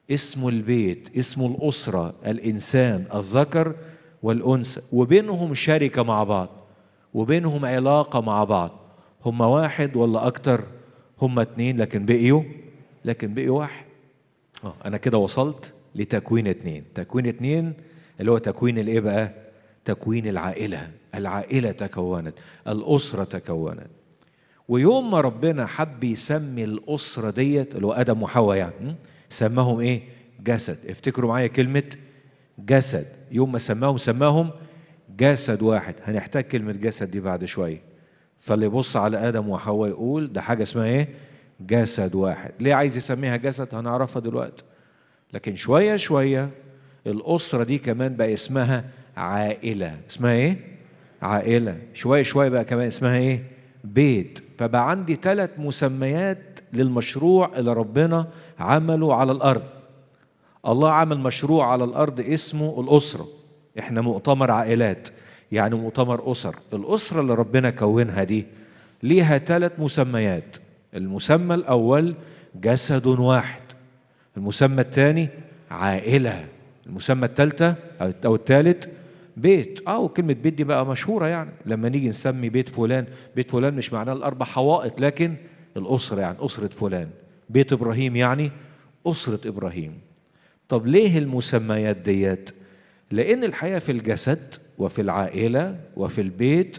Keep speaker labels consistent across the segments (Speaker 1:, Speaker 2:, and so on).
Speaker 1: اسمه البيت اسمه الأسرة الإنسان الذكر والأنثى وبينهم شركة مع بعض وبينهم علاقة مع بعض هم واحد ولا أكتر هم اتنين لكن بقيوا لكن بقيوا واحد اه أنا كده وصلت لتكوين اتنين تكوين اتنين اللي هو تكوين الايه بقى تكوين العائلة العائلة تكونت الأسرة تكونت ويوم ما ربنا حب يسمي الأسرة ديت اللي هو آدم وحواء يعني م? سماهم إيه؟ جسد افتكروا معايا كلمة جسد يوم ما سماهم سماهم جسد واحد هنحتاج كلمة جسد دي بعد شوية فاللي يبص على آدم وحواء يقول ده حاجة اسمها إيه؟ جسد واحد ليه عايز يسميها جسد هنعرفها دلوقتي لكن شوية شوية الأسرة دي كمان بقى اسمها عائلة اسمها إيه؟ عائلة شوية شوية بقى كمان اسمها إيه؟ بيت فبقى عندي ثلاث مسميات للمشروع اللي ربنا عمله على الأرض الله عمل مشروع على الأرض اسمه الأسرة احنا مؤتمر عائلات يعني مؤتمر أسر الأسرة اللي ربنا كونها دي ليها ثلاث مسميات المسمى الأول جسد واحد المسمى الثاني عائلة المسمى الثالثة أو الثالث بيت اه وكلمة بيت دي بقى مشهورة يعني لما نيجي نسمي بيت فلان بيت فلان مش معناه الأربع حوائط لكن الأسرة يعني أسرة فلان بيت إبراهيم يعني أسرة إبراهيم طب ليه المسميات ديت لأن الحياة في الجسد وفي العائلة وفي البيت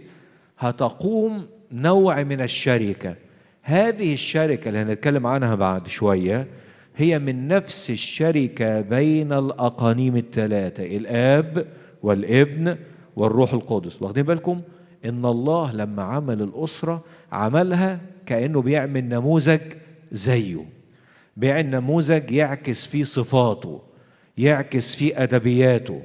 Speaker 1: هتقوم نوع من الشركة هذه الشركة اللي هنتكلم عنها بعد شوية هي من نفس الشركة بين الأقانيم الثلاثة الآب والابن والروح القدس واخدين بالكم ان الله لما عمل الاسره عملها كانه بيعمل نموذج زيه بيعمل نموذج يعكس فيه صفاته يعكس فيه ادبياته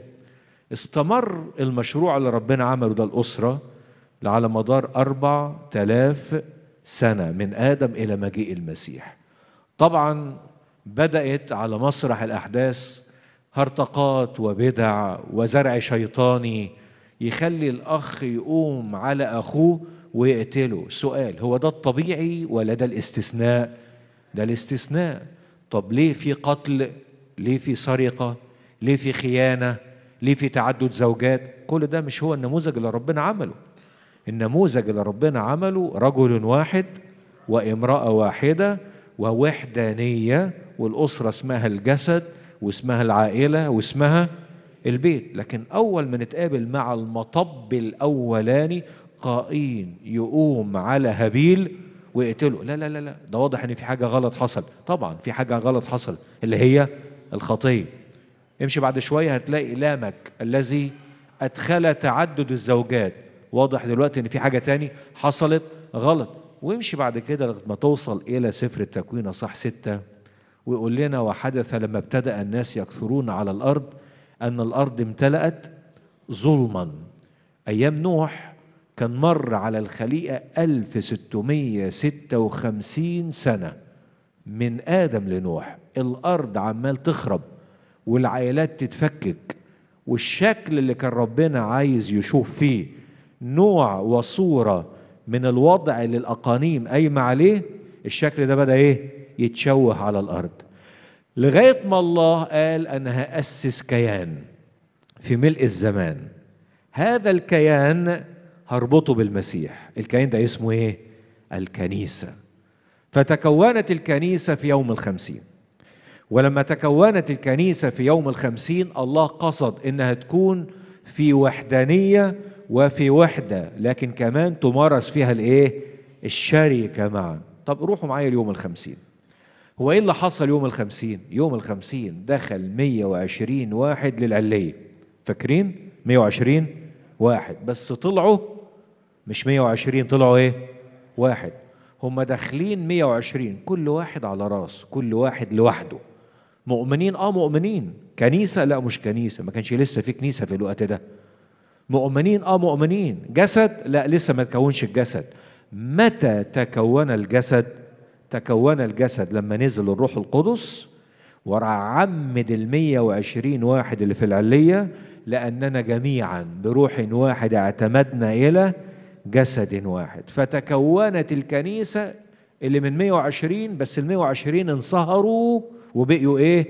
Speaker 1: استمر المشروع اللي ربنا عمله ده الاسره على مدار أربع تلاف سنة من آدم إلى مجيء المسيح طبعا بدأت على مسرح الأحداث هرطقات وبدع وزرع شيطاني يخلي الاخ يقوم على اخوه ويقتله سؤال هو ده الطبيعي ولا ده الاستثناء ده الاستثناء طب ليه في قتل ليه في سرقه ليه في خيانه ليه في تعدد زوجات كل ده مش هو النموذج اللي ربنا عمله النموذج اللي ربنا عمله رجل واحد وامراه واحده ووحدانيه والاسره اسمها الجسد واسمها العائلة واسمها البيت لكن أول ما نتقابل مع المطب الأولاني قائين يقوم على هابيل ويقتله لا لا لا لا ده واضح ان في حاجه غلط حصل طبعا في حاجه غلط حصل اللي هي الخطيه امشي بعد شويه هتلاقي لامك الذي ادخل تعدد الزوجات واضح دلوقتي ان في حاجه تاني حصلت غلط وامشي بعد كده لغايه ما توصل الى سفر التكوين صح ستة ويقول لنا وحدث لما ابتدأ الناس يكثرون على الأرض أن الأرض امتلأت ظلما أيام نوح كان مر على الخليقة 1656 سنة من آدم لنوح الأرض عمال تخرب والعائلات تتفكك والشكل اللي كان ربنا عايز يشوف فيه نوع وصورة من الوضع اللي الأقانيم قايمة عليه الشكل ده بدأ إيه؟ يتشوه على الارض لغايه ما الله قال انا هاسس كيان في ملء الزمان هذا الكيان هربطه بالمسيح الكيان ده اسمه ايه الكنيسه فتكونت الكنيسه في يوم الخمسين ولما تكونت الكنيسه في يوم الخمسين الله قصد انها تكون في وحدانيه وفي وحده لكن كمان تمارس فيها الايه الشركه معا طب روحوا معايا اليوم الخمسين هو ايه اللي حصل يوم الخمسين يوم الخمسين دخل 120 واحد للعلية فاكرين 120 واحد بس طلعوا مش 120 طلعوا ايه واحد هم داخلين 120 كل واحد على راس كل واحد لوحده مؤمنين اه مؤمنين كنيسة لا مش كنيسة ما كانش لسه في كنيسة في الوقت ده مؤمنين اه مؤمنين جسد لا لسه ما تكونش الجسد متى تكون الجسد تكون الجسد لما نزل الروح القدس وراح عمد المية وعشرين واحد اللي في العلية لأننا جميعا بروح واحد اعتمدنا إلى جسد واحد فتكونت الكنيسة اللي من 120 بس ال 120 انصهروا وبقيوا ايه